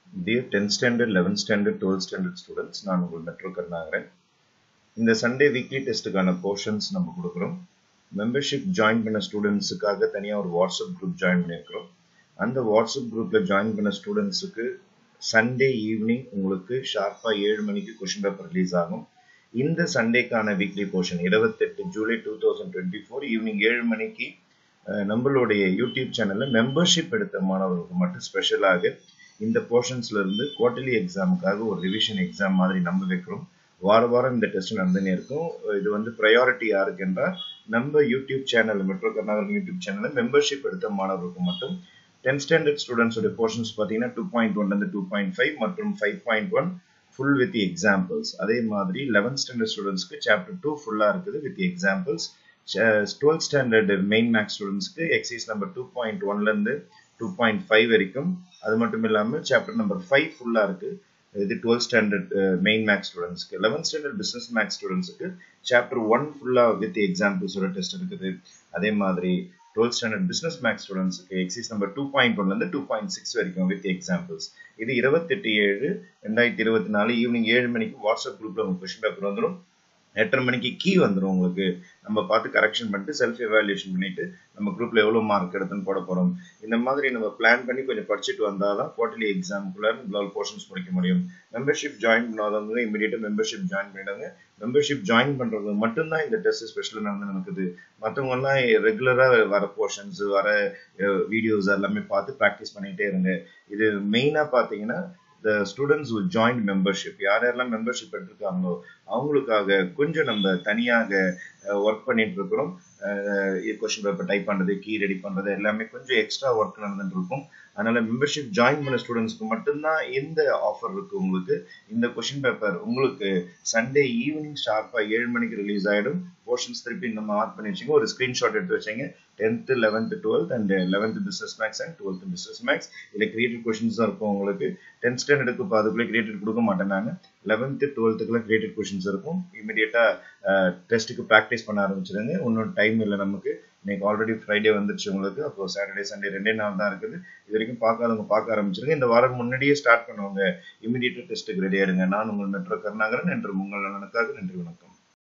dear tenth standard eleventh standard twelfth standard students நான் உங்கள் metro Karunakaran இந்த சண்டே வீக்லி டெஸ்ட்டுக்கான போர்ஷன்ஸ் நம்ம கொடுக்குறோம் மெம்பர்ஷிப் ஜாயின் பண்ண ஸ்டூடெண்ட்ஸுக்காக தனியாக ஒரு வாட்ஸ்அப் குரூப் ஜாயின் பண்ணியிருக்கிறோம் அந்த வாட்ஸ்அப் குரூப்பில் ஜாயின் பண்ண ஸ்டூடெண்ட்ஸுக்கு சண்டே ஈவினிங் உங்களுக்கு ஷார்ப்பாக ஏழு மணிக்கு கொஷின் பேப்பர் ரிலீஸ் ஆகும் இந்த சண்டேக்கான வீக்லி போர்ஷன் இருபத்தெட்டு July two thousand twenty four evening ஏழு மணிக்கு நம்மளுடைய யூடியூப் சேனலில் மெம்பர்ஷிப் எடுத்த மாணவர்களுக்கு மட்டும் ஸ்பெஷலாக இந்த போர்ஷன்ஸ்ல இருந்து குவார்டர்லி எக்ஸாமுக்காக ஒரு ரிவிஷன் எக்ஸாம் மாதிரி நம்ம வைக்கிறோம் வார வாரம் இந்த டெஸ்ட் நடந்துனே இருக்கும் இது வந்து ப்ரையாரிட்டி யாருக்கு என்றால் நம்ம YouTube channel metro Karnataka YouTube சேனலில் மெம்பர்ஷிப் எடுத்த மாணவர்களுக்கு மட்டும் டென்த் ஸ்டாண்டர்ட் ஸ்டூடெண்ட்ஸோட போர்ஷன்ஸ் பார்த்தீங்கன்னா டூ பாயிண்ட் ஒன்லேருந்து டூ பாயிண்ட் ஃபைவ் மற்றும் five point one full with examples அதே மாதிரி லெவன்த் ஸ்டாண்டர்ட் ஸ்டூடெண்ட்ஸ்க்கு சாப்டர் டூ ஃபுல்லாக இருக்குது with examples twelfth standard main maths ஸ்டூடெண்ட்ஸ்க்கு எக்ஸைஸ் நம்பர் டூ பாயிண்ட் ஒன்லேருந்து டூ பாயிண்ட் ஃபைவ் வரைக்கும் அது மட்டும் இல்லாமல் சாப்டர் நம்பர் ஃபைவ் ஃபுல்லாக இருக்குது இது டுவெல்த் ஸ்டாண்டர்ட் மெயின் மேக்ஸ் ஸ்டூடெண்ட்ஸ்க்கு லெவன்த் ஸ்டாண்டர்ட் பிஸ்னஸ் மேக்ஸ் ஸ்டூடெண்ட்ஸுக்கு சாப்டர் ஒன் ஃபுல்லாக வித் எக்ஸாம்பிள்ஸோட டெஸ்ட் இருக்குது அதே மாதிரி டுவெல்த் ஸ்டாண்டர்ட் பிஸ்னஸ் மேக்ஸ் ஸ்டூடெண்ட்ஸுக்கு எக்ஸைஸ் நம்பர் டூ பாயிண்ட் ஒன்லேருந்து டூ பாயிண்ட் சிக்ஸ் வரைக்கும் வித் எக்ஸாம்பிள்ஸ் இது இருபத்தெட்டு ஏழு ரெண்டாயிரத்தி இருபத்தி நாலு ஈவினிங் ஏழு மணிக்கு வாட்ஸ்அப் குரூப்பில் உங்கள் கொஷின் பேப்பர் வந்துடும் எட்டரை மணிக்கு கீ வந்துடும் உங்களுக்கு நம்ம பார்த்து கரெக்ஷன் பண்ணிட்டு செல்ஃப் எவாலுவேஷன் பண்ணிட்டு நம்ம குரூப்ல எவ்வளோ மார்க் எடுத்துன்னு போட போறோம் இந்த மாதிரி நம்ம பிளான் பண்ணி கொஞ்சம் படிச்சுட்டு வந்தால் தான் குவார்டர்லி எக்ஸாமுக்குள்ள நம்மளால் போர்ஷன்ஸ் முடிக்க முடியும் மெம்பர்ஷிப் ஜாயின் பண்ணாதவங்க இமீடியட்டாக மெம்பர்ஷிப் ஜாயின் பண்ணிடுங்க மெம்பர்ஷிப் ஜாயின் பண்ணுறது மட்டும்தான் இந்த டெஸ்ட் ஸ்பெஷலாக நடந்து நடக்குது மற்றவங்கலாம் ரெகுலராக வர போர்ஷன்ஸ் வர வீடியோஸ் எல்லாமே பார்த்து ப்ராக்டிஸ் பண்ணிகிட்டே இருங்க இது மெயினாக பார்த்தீங்கன்னா the students will join membership யார் யாரெல்லாம் மெம்பர்ஷிப் எடுத்திருக்காங்களோ அவங்களுக்காக கொஞ்சம் நம்ம தனியாக ஒர்க் பண்ணிட்டு இருக்கிறோம் கொஸ்டின் பேப்பர் டைப் பண்ணுறது கீ ரெடி பண்ணுறது எல்லாமே கொஞ்சம் எக்ஸ்ட்ரா ஒர்க் நடந்துட்டு இருக்கும் அதனால மெம்பர்ஷிப் ஜாயின் பண்ண ஸ்டூடெண்ட்ஸ்க்கு மட்டும்தான் இந்த ஆஃபர் இருக்கு உங்களுக்கு இந்த கொஸ்டின் பேப்பர் உங்களுக்கு சண்டே ஈவினிங் ஷார்ப்பாக ஏழு மணிக்கு ரிலீஸ் ஆகிடும் போர்ஷன்ஸ் திருப்பி நம்ம மார்க் பண்ணி வச்சுங்க ஒரு ஸ்க்ரீன்ஷாட் எடுத்து வச்சுங்க tenth eleventh twelfth and eleventh business maths and twelfth business maths இதில் கிரியேட்டிவ் கொஷின்ஸ் தான் இருக்கும் உங்களுக்கு டென்த் ஸ்டாண்டர்டுக்கு இப்போ அதுக்குள்ளே கிரியேட்டிவ் கொடுக்க மாட்டேன் நான் லெவன்த்து டுவெல்த்துக்குலாம் கிரியேட்டிவ் கொஷின்ஸ் இருக்கும் இமீடியட்டாக டெஸ்ட்டுக்கு ப்ராக்டிஸ் பண்ண ஆரம்பிச்சிடுங்க இன்னும் டைம் இல்லை நமக்கு இன்னைக்கு ஆல்ரெடி ஃப்ரைடே வந்துருச்சு உங்களுக்கு அப்போ சாட்டர்டே சண்டே ரெண்டே நாள் தான் இருக்குது இது வரைக்கும் பார்க்காதவங்க பார்க்க ஆரம்பிச்சிருங்க இந்த வாரம் முன்னாடியே ஸ்டார்ட் பண்ணுவாங்க இமீடியட்டாக டெஸ்ட்டுக்கு ரெடி ஆயிடுங்க நான் உங்கள் மெட்ரோ கருணாகரன் என்று உங்கள் நலனுக்காக நன்றி வணக்கம்